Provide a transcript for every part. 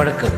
வணக்கம்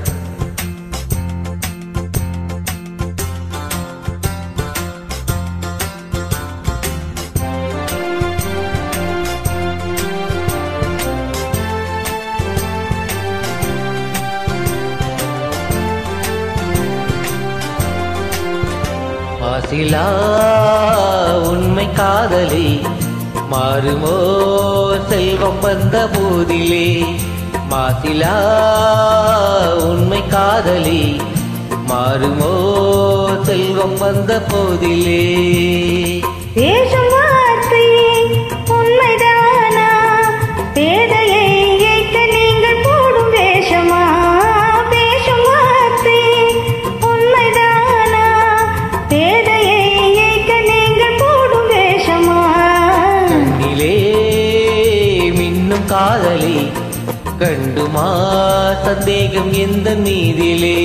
மாசிலா உண்மை காதலி மாறுமோ செல்வம் வந்த போதிலே மாசிலா உண்மை காதலி மாறுமோ செல்வம் வந்த போதிலே பேசும் வார்த்தை உண்மைதானா பேதையை ஏற்க நீங்கள் போடும் வேஷமா பேசும் வார்த்தை உண்மைதானா பேதையை ஏற்க நீங்கள் போடும் வேஷமா கண்ணிலே மின்னும் காதலி கண்டுமா சந்தேகம் எந்த மீதிலே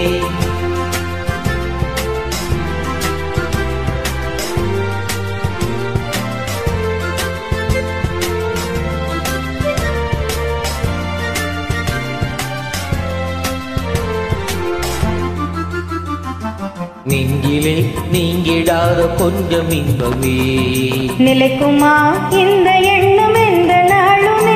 நெஞ்சிலே நீங்கிடாத கொஞ்சம் இன்பமே நிலைக்குமா இந்த எண்ணம் எந்த நாளுமே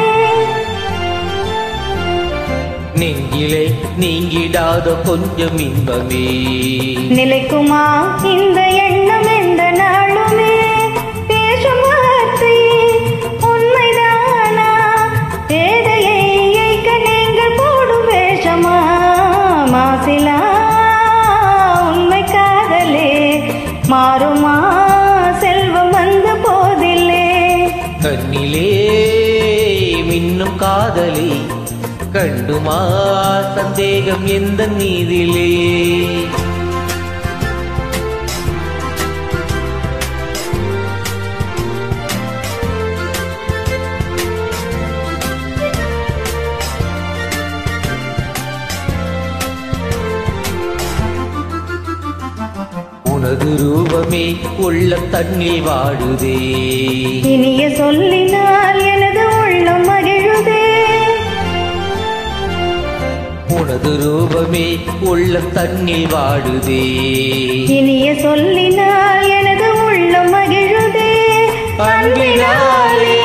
நெஞ்சிலே நீங்கிடாத கொஞ்சம் இன்பமே நிலைக்குமா இந்த எண்ணம் எந்த நாளுமே பேசும் வார்த்தை உண்மைதானா பேதையை ஏய்க்க நீங்கள் போடும் வேஷமா மாசிலா உண்மை காதலே மாறுமா செல்வம் வந்த போதில்லே கண்ணிலே மின்னும் காதலி கண்டுமா சந்தேகம் எந்த நீதிலே உனது ரூபமே உள்ள தண்ணில் வாடுதே இனிய சொல்லினால் எனது உள்ளம் மகிழுதே உனது ரூபமே உள்ள தண்ணில் வாடுதே இனிய சொல்லினால் எனது உள்ளம் மகிழுதே அன்பினாலே